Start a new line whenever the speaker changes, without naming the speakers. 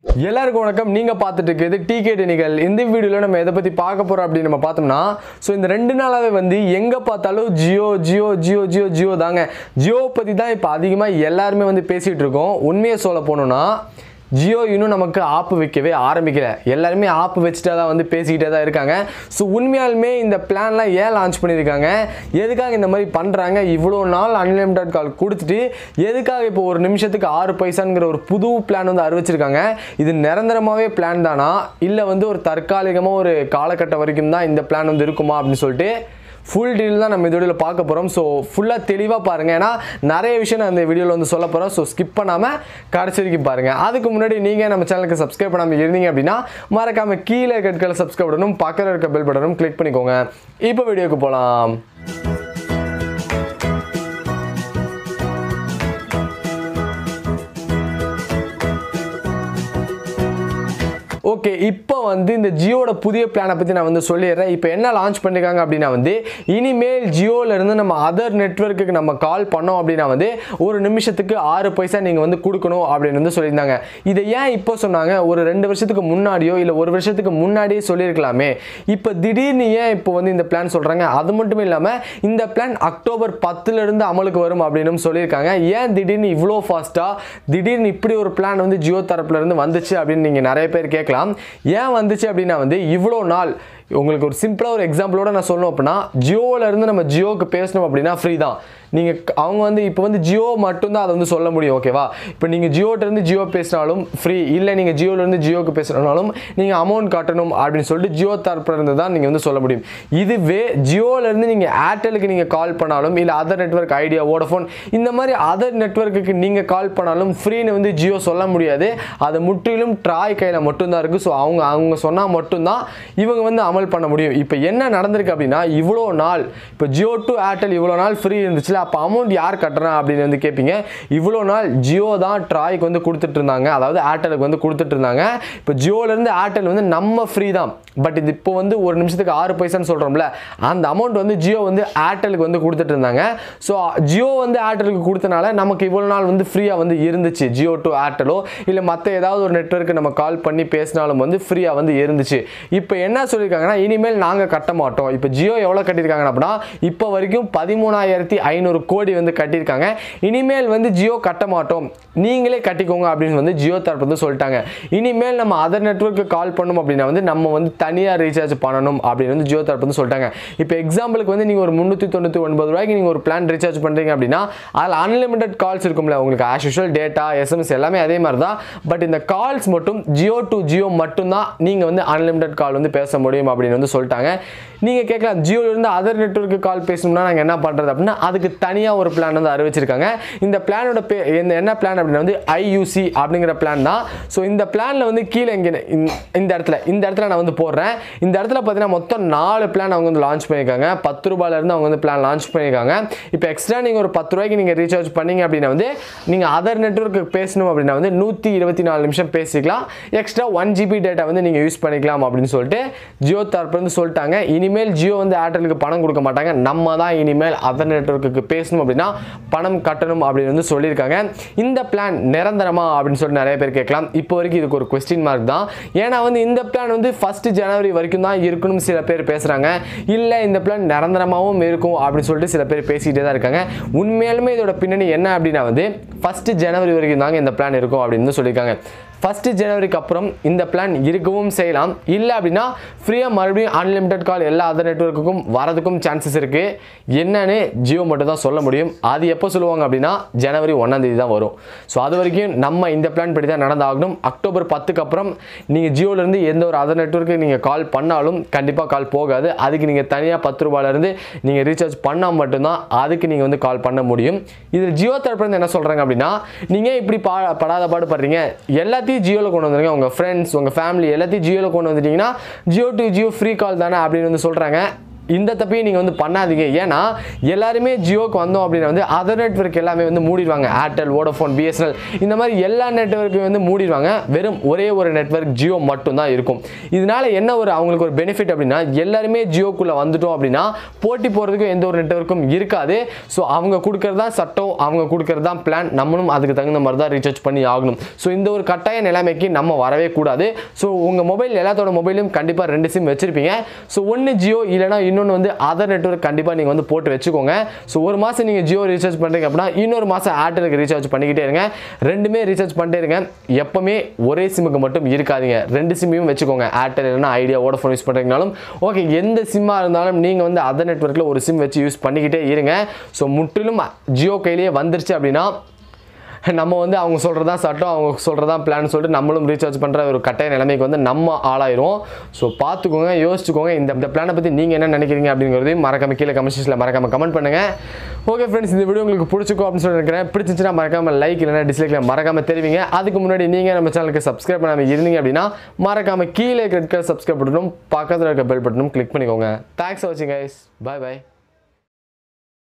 எல்லாருக்கும் வணக்கம் நீங்கள் பார்த்துட்டு இருக்கிறது டிகே டெனிகள் இந்த வீடியோவில் நம்ம எதை பற்றி பார்க்க போகிறோம் அப்படின்னு நம்ம பார்த்தோம்னா ஸோ இந்த ரெண்டு நாளாகவே வந்து எங்கே பார்த்தாலும் ஜியோ ஜியோ ஜியோ ஜியோ ஜியோ தாங்க ஜியோ பற்றி தான் இப்போ அதிகமாக எல்லாருமே வந்து பேசிகிட்டு இருக்கோம் உண்மையை சொல்ல போகணுன்னா ஜியோ இன்னும் நமக்கு ஆப்பு வைக்கவே ஆரம்பிக்கல எல்லாருமே ஆப்பு வச்சுட்டா தான் வந்து பேசிக்கிட்டே தான் இருக்காங்க ஸோ உண்மையாலுமே இந்த பிளான்லாம் ஏன் லான்ச் பண்ணியிருக்காங்க எதுக்காக இந்த மாதிரி பண்ணுறாங்க இவ்வளோ நாள் அன்லிமிட்டட் கால் கொடுத்துட்டு எதுக்காக இப்போ ஒரு நிமிஷத்துக்கு ஆறு பைசாங்கிற ஒரு புது பிளான் வந்து அறிவிச்சிருக்காங்க இது நிரந்தரமாகவே பிளான் தானா இல்லை வந்து ஒரு தற்காலிகமாக ஒரு காலகட்டம் வரைக்கும் தான் இந்த பிளான் வந்து இருக்குமா அப்படின்னு சொல்லிட்டு ஃபுல் டீல் தான் நம்ம இந்த வீடியோவில் பார்க்க போகிறோம் ஸோ ஃபுல்லாக தெளிவாக பாருங்கள் ஏன்னா நிறைய விஷயம் நான் இந்த வீடியோவில் வந்து சொல்ல போகிறோம் ஸோ ஸ்கிப் பண்ணாமல் கடைசி வரைக்கும் பாருங்கள் அதுக்கு முன்னாடி நீங்கள் நம்ம சேனலுக்கு சப்ஸ்கிரைப் பண்ணாமல் இருந்தீங்க அப்படின்னா மறக்காமல் கீழே கட்களை சப்ஸ்கிரைப் பண்ணணும் பக்கத்தில் இருக்க பெல் பட்டனும் கிளிக் பண்ணிக்கோங்க இப்போ வீடியோக்கு போகலாம் ஓகே இப்போ வந்து இந்த ஜியோட புதிய பிளானை பற்றி நான் வந்து சொல்லிடுறேன் இப்போ என்ன லான்ச் பண்ணியிருக்காங்க அப்படின்னா வந்து இனிமேல் ஜியோல இருந்து நம்ம அதர் நெட்வொர்க்குக்கு நம்ம கால் பண்ணோம் அப்படின்னா வந்து ஒரு நிமிஷத்துக்கு ஆறு பைசா நீங்கள் வந்து கொடுக்கணும் அப்படின்னு வந்து சொல்லியிருந்தாங்க இதை ஏன் இப்போ சொன்னாங்க ஒரு ரெண்டு வருஷத்துக்கு முன்னாடியோ இல்லை ஒரு வருஷத்துக்கு முன்னாடியே சொல்லியிருக்கலாமே இப்போ திடீர்னு ஏன் இப்போ வந்து இந்த பிளான் சொல்கிறாங்க அது மட்டும் இல்லாமல் இந்த பிளான் அக்டோபர் பத்துலேருந்து அமலுக்கு வரும் அப்படின்னு சொல்லியிருக்காங்க ஏன் திடீர்னு இவ்வளோ ஃபாஸ்ட்டாக திடீர்னு இப்படி ஒரு பிளான் வந்து ஜியோ தரப்புல இருந்து வந்துச்சு அப்படின்னு நீங்கள் நிறைய பேர் கேட்கலாம் ஏன் வந்துச்சு அப்படின்னா வந்து இவ்வளோ நாள் உங்களுக்கு ஒரு சிம்பிளாக ஒரு எக்ஸாம்பிளோட நான் சொல்லணும் அப்படின்னா ஜியோவில் இருந்து நம்ம ஜியோக்கு பேசணும் அப்படின்னா ஃப்ரீ தான் நீங்கள் அவங்க வந்து இப்போ வந்து ஜியோ மட்டும்தான் அதை வந்து சொல்ல முடியும் ஓகேவா இப்போ நீங்கள் ஜியோட்டிருந்து ஜியோ பேசினாலும் ஃப்ரீ இல்லை நீங்கள் ஜியோலேருந்து ஜியோக்கு பேசுனாலும் நீங்கள் அமௌண்ட் கட்டணும் அப்படின்னு சொல்லிட்டு ஜியோ தரப்புல இருந்து தான் நீங்கள் வந்து சொல்ல முடியும் இதுவே ஜியோலேருந்து நீங்கள் ஏர்டெலுக்கு நீங்கள் கால் பண்ணாலும் இல்லை அதர் நெட்வொர்க் ஐடியா வோடஃபோன் இந்த மாதிரி அதர் நெட்வொர்க்குக்கு நீங்கள் கால் பண்ணாலும் ஃப்ரீன்னு வந்து ஜியோ சொல்ல முடியாது அது முற்றிலும் ட்ராய் கையில் மட்டும்தான் இருக்குது ஸோ அவங்க அவங்க சொன்னால் மட்டும்தான் இவங்க வந்து அமல் பண்ண முடியும் இப்போ என்ன நடந்திருக்கு அப்படின்னா இவ்வளோ நாள் இப்போ ஜியோ டு ஏர்டெல் இவ்வளோ நாள் ஃப்ரீ இருந்துச்சுல அப்போ அமௌண்ட் யார் கட்டுறா அப்படின்னு வந்து கேட்பீங்க இவ்வளோ நாள் ஜியோ தான் ட்ராய்க்கு வந்து கொடுத்துட்டு இருந்தாங்க அதாவது ஏர்டெலுக்கு வந்து கொடுத்துட்டு இருந்தாங்க இப்போ ஜியோலேருந்து ஏர்டெல் வந்து நம்ம ஃப்ரீ தான் பட் இது இப்போ வந்து ஒரு நிமிஷத்துக்கு ஆறு பைசான்னு சொல்கிறோம்ல அந்த அமௌண்ட் வந்து ஜியோ வந்து ஏர்டெலுக்கு வந்து கொடுத்துட்டு இருந்தாங்க ஸோ ஜியோ வந்து ஏர்டெலுக்கு கொடுத்தனால நமக்கு இவ்வளோ நாள் வந்து ஃப்ரீயாக வந்து இருந்துச்சு ஜியோ டு ஏர்டெலோ இல்லை மற்ற ஏதாவது ஒரு நெட்வொர்க்கு நம்ம கால் பண்ணி பேசினாலும் வந்து ஃப்ரீயாக வந்து இருந்துச்சு இப்போ என்ன சொல்லியிருக்காங்கன்னா இனிமேல் நாங்கள் கட்ட மாட்டோம் இப்போ ஜியோ எவ்வளோ கட்டியிருக்காங்க அப்படின்னா இப்போ வரைக்கும் பதிமூணாயிரத்தி ஐநூறு கோடி வந்து கட்டியிருக்காங்க இனிமேல் வந்து ஜியோ கட்ட மாட்டோம் நீங்களே கட்டிக்கோங்க அப்படின்னு வந்து ஜியோ தரப்பு வந்து சொல்லிட்டாங்க இனிமேல் நம்ம அதர் நெட்வொர்க்கு கால் பண்ணோம் அப்படின்னா வந்து நம்ம வந்து தனியாக ரீசார்ஜ் பண்ணணும் அப்படின்னு வந்து ஜியோ தரப்பு வந்து சொல்லிட்டாங்க இப்போ எக்ஸாம்பிளுக்கு வந்து நீங்கள் ஒரு முந்நூற்றி தொண்ணூற்றி ஒன்பது ரூபாய்க்கு நீங்கள் ஒரு பிளான் ரீசார்ஜ் பண்ணுறீங்க அப்படின்னா அதில் அன்லிமிட்டட் கால்ஸ் இருக்கும்ல உங்களுக்கு ஆஸ் யூஷுவல் டேட்டா எஸ்எம்எஸ் எல்லாமே அதே மாதிரி தான் பட் இந்த கால்ஸ் மட்டும் ஜியோ டு ஜியோ மட்டும்தான் நீங்கள் வந்து அன்லிமிட்டட் கால் வந்து பேச முடியும் அப்படின்னு வந்து சொல்லிட்டாங்க நீங்கள் கேட்கலாம் ஜியோலேருந்து அதர் நெட்வொர்க்கு கால் பேசணும்னா நாங்கள் என்ன பண்ணுறது அப்படின்னா அதுக்கு தனியாக ஒரு பிளான் வந்து அறிவிச்சிருக்காங்க இந்த பிளானோட பே இந்த என்ன பிளான் அப்படின்னா வந்து ஐயூசி அப்படிங்கிற பிளான் தான் ஸோ இந்த பிளானில் வந்து கீழே இங்கே இந்த- இந்த இடத்துல இந்த இடத்துல நான் வந்து போடுறேன் இந்த இடத்துல பார்த்தீங்கன்னா மொத்தம் நாலு பிளான் அவங்க வந்து லான்ச் பண்ணியிருக்காங்க பத்து ரூபாயிலேருந்து அவங்க வந்து பிளான் லான்ச் பண்ணியிருக்காங்க இப்போ எக்ஸ்ட்ரா நீங்கள் ஒரு பத்து ரூபாய்க்கு நீங்கள் ரீசார்ஜ் பண்ணீங்க அப்படின்னா வந்து நீங்கள் அதர் நெட்வொர்க்கு பேசணும் அப்படின்னா வந்து நூற்றி இருபத்தி நாலு நிமிஷம் பேசிக்கலாம் எக்ஸ்ட்ரா ஒன் ஜிபி டேட்டா வந்து நீங்கள் யூஸ் பண்ணிக்கலாம் அப்படின்னு சொல்லிட்டு ஜியோ தரப்பு வந்து சொல்லிட்டாங்க இனிமேல் ஜியோ வந்து ஏர்டெலுக்கு பணம் கொடுக்க மாட்டாங்க நம்ம தான் இனிமேல் அதர் நெட்வொர்க்குக்கு பேசணும் அப்படின்னா பணம் கட்டணும் அப்படின்னு வந்து சொல்லியிருக்காங்க இந்த பிளான் நிரந்தரமா அப்படின்னு சொல்லி நிறைய பேர் கேட்கலாம் இப்போ வரைக்கும் இதுக்கு ஒரு கொஸ்டின் மார்க் தான் ஏன்னா வந்து இந்த பிளான் வந்து ஃபர்ஸ்ட் ஜனவரி வரைக்கும் தான் இருக்கணும்னு சில பேர் பேசுகிறாங்க இல்லை இந்த பிளான் நிரந்தரமாகவும் இருக்கும் அப்படின்னு சொல்லிட்டு சில பேர் பேசிக்கிட்டே தான் இருக்காங்க உண்மையாலுமே இதோட பின்னணி என்ன அப்படின்னா வந்து ஃபர்ஸ்ட் ஜனவரி வரைக்கும் தாங்க இந்த பிளான் இருக்கும் அப்படின்னு வந்து சொல்லியிருக்காங்க ஃபஸ்ட்டு ஜனவரிக்கு அப்புறம் இந்த பிளான் இருக்கவும் செய்யலாம் இல்லை அப்படின்னா ஃப்ரீயாக மறுபடியும் அன்லிமிட்டட் கால் எல்லா அதர் நெட்வொர்க்குக்கும் வரதுக்கும் சான்சஸ் இருக்குது என்னன்னு ஜியோ மட்டும் தான் சொல்ல முடியும் அது எப்போ சொல்லுவாங்க அப்படின்னா ஜனவரி ஒன்றாம் தேதி தான் வரும் ஸோ அது வரைக்கும் நம்ம இந்த பிளான் படி தான் நடந்தாகணும் அக்டோபர் பத்துக்கு அப்புறம் நீங்கள் ஜியோலேருந்து எந்த ஒரு அதர் நெட்வொர்க்கு நீங்கள் கால் பண்ணாலும் கண்டிப்பாக கால் போகாது அதுக்கு நீங்கள் தனியாக பத்து ரூபாயிலேருந்து நீங்கள் ரீசார்ஜ் பண்ணால் மட்டும்தான் அதுக்கு நீங்கள் வந்து கால் பண்ண முடியும் இதில் ஜியோ தரப்புலேருந்து என்ன சொல்கிறாங்க அப்படின்னா நீங்கள் இப்படி பா படாத பாடு படுறீங்க எல்லாத்தையும் ஜியோவில் கொண்டு வந்துருங்க உங்கள் ஃப்ரெண்ட்ஸ் உங்கள் ஃபேமிலி எல்லாத்தையும் ஜியோவில் கொண்டு வந்துட்டீங்கன்னா Jio to Jio free call தானே அப்படின்னு வந்து சொல்கிறாங்க இந்த தப்பையும் நீங்கள் வந்து பண்ணாதீங்க ஏன்னா எல்லாருமே ஜியோக்கு வந்தோம் அப்படின்னா வந்து அதர் நெட்வொர்க் எல்லாமே வந்து மூடிடுவாங்க ஏர்டெல் வோடஃபோன் பிஎஸ்என்எல் இந்த மாதிரி எல்லா நெட்வொர்க்கையும் வந்து மூடிடுவாங்க வெறும் ஒரே ஒரு நெட்வொர்க் ஜியோ மட்டும்தான் இருக்கும் இதனால என்ன ஒரு அவங்களுக்கு ஒரு பெனிஃபிட் அப்படின்னா எல்லாருமே ஜியோக்குள்ளே வந்துட்டோம் அப்படின்னா போட்டி போகிறதுக்கு எந்த ஒரு நெட்வொர்க்கும் இருக்காது ஸோ அவங்க கொடுக்கறது தான் சட்டம் அவங்க கொடுக்கறது தான் பிளான் நம்மளும் அதுக்கு தகுந்த மாதிரி தான் ரீசார்ஜ் பண்ணி ஆகணும் ஸோ இந்த ஒரு கட்டாய நிலைமைக்கு நம்ம வரவே கூடாது ஸோ உங்கள் மொபைல் எல்லாத்தோட மொபைலும் கண்டிப்பாக ரெண்டு சிம் வச்சிருப்பீங்க ஸோ ஒன்று ஜியோ இல்லைனா இன்னொன்று வந்து அதர் நெட்வொர்க் கண்டிப்பாக நீங்கள் வந்து போட்டு வச்சுக்கோங்க ஸோ ஒரு மாதம் நீங்கள் ஜியோ ரீசார்ஜ் பண்ணுறீங்க அப்படின்னா இன்னொரு மாதம் ஏர்டெலுக்கு ரீசார்ஜ் பண்ணிக்கிட்டே இருங்க ரெண்டுமே ரீசார்ஜ் பண்ணிட்டே இருங்க எப்பவுமே ஒரே சிம்முக்கு மட்டும் இருக்காதீங்க ரெண்டு சிம்மையும் வச்சுக்கோங்க ஏர்டெல் இல்லைனா ஐடியா வோடஃபோன் யூஸ் பண்ணுறீங்கனாலும் ஓகே எந்த சிம்மாக இருந்தாலும் நீங்கள் வந்து அதர் நெட்வொர்க்கில் ஒரு சிம் வச்சு யூஸ் பண்ணிக்கிட்டே இருங்க ஸோ முற்றிலும் ஜியோ கையிலேயே வந்துருச்சு அப்படின்னா நம்ம வந்து அவங்க சொல்கிறதா சட்டம் அவங்க சொல்கிறதா பிளான் சொல்லிட்டு நம்மளும் ரீசார்ஜ் பண்ணுற ஒரு கட்டாய நிலைமைக்கு வந்து நம்ம ஆளாயிரும் ஸோ பார்த்துக்கோங்க யோசிச்சுக்கோங்க இந்த இந்த பிளானை பற்றி நீங்கள் என்ன நினைக்கிறீங்க அப்படிங்கிறதையும் மறக்காம கீழே கமெண்ட்ஸில் மறக்காம கமெண்ட் பண்ணுங்கள் ஓகே ஃப்ரெண்ட்ஸ் இந்த வீடியோ உங்களுக்கு பிடிச்சிக்கும் அப்படின்னு சொல்லி நினைக்கிறேன் பிடிச்சிச்சுன்னா மறக்காம லைக் இல்லைனா டிஸ்லைக்ல மறக்காம தெரிவிங்க அதுக்கு முன்னாடி நீங்கள் நம்ம சேனலுக்கு சப்ஸ்கிரைப் பண்ணாமல் இருந்தீங்க அப்படின்னா மறக்காம கீழே ரெட் கலர் சப்ஸ்கிரைப் பட்டனும் பக்கத்தில் இருக்க பெல் பட்டனும் கிளிக் பண்ணிக்கோங்க தேங்க்ஸ் ஃபார் வாட்சிங் கைஸ் பை பை